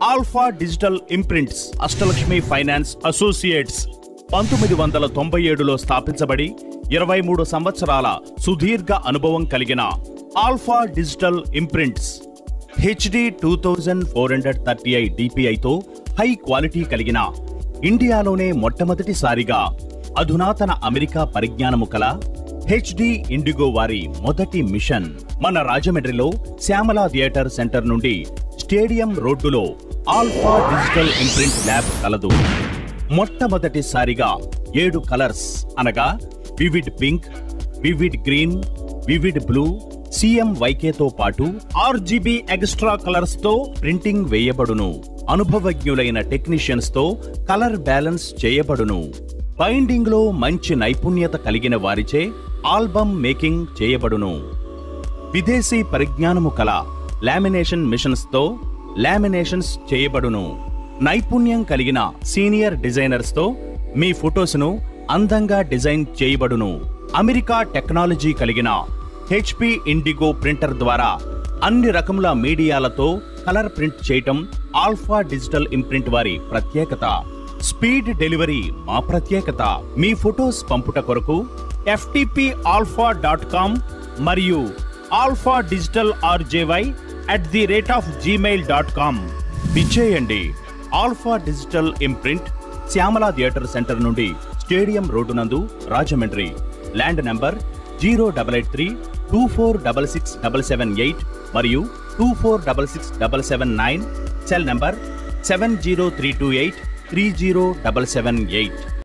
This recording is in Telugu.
alpha digital imprints Ashtalakshmi finance associates పంతొమ్మిది వందల తొంభై ఏడులో స్థాపించబడి ఇరవై మూడు సంవత్సరాల సుదీర్ఘ అనుభవం కలిగిన Alpha digital imprints HD two thousand four hundred thirty eight డిపిఐతో హై క్వాలిటీ కలిగిన ఇండియాలోనే మొట్టమొదటిసారిగా అధునాతన అమెరికా పరిజ్ఞానము కల హెచ్డి ఇండిగో వారి మొదటి మిషన్ మన రాజమండ్రిలో శ్యామల థియేటర్ సెంటర్ నుండి స్టేడియం రోడ్డులో ఆల్ఫా డిజిటల్ ఇంప్రింట్ ల్యాబ్ కలదు మొట్టమొదటిసారిగా ఏడు కలర్స్ అనగా vivid pink vivid green vivid blue CM వైకేతో పాటు ఆర్జీబీ ఎక్స్ట్రా కలర్స్ తో ప్రింటింగ్ వేయబడును అనుభవజ్ఞులైన టెక్నీషియన్స్ తో కలర్ బ్యాలెన్స్ చేయబడును బైండింగ్ లో మంచి నైపుణ్యత కలిగిన వారిచే ఆల్బమ్ మేకింగ్ చేయబడును విదేశీ పరిజ్ఞానము కల లామినేషన్ మిషన్స్ తో లామినేషన్స్ చేయబడును నైపుణ్యం కలిగిన సీనియర్ డిజైనర్స్ తో మీ ఫొటోస్ ను అందంగా డిజైన్ చేయబడును అమెరికా టెక్నాలజీ కలిగిన హెచ్పి ఇండిగో ప్రింటర్ ద్వారా అన్ని రకముల మీడియాలతో కలర్ ప్రింట్ చేయటం ఆల్ఫా డిజిటల్ ఇంప్రింట్ వారి ప్రత్యేకత స్పీడ్ డెలివరీ మా ప్రత్యేకత మీ ఫొటోస్ పంపుట కొరకు ఎఫ్టిపి ఆల్ఫా డాట్ కామ్ మరియు Alpha digital RJY at the rate of Gmail dot com విచ్చేయండి Alpha digital imprint Shyamala theatre centre నుండి స్టేడియం రోడ్డు నందు Rajahmundry land number zero double eight three two four double six double seven eight మరియు two four double six double seven nine cell number seven zero three two eight three zero double seven eight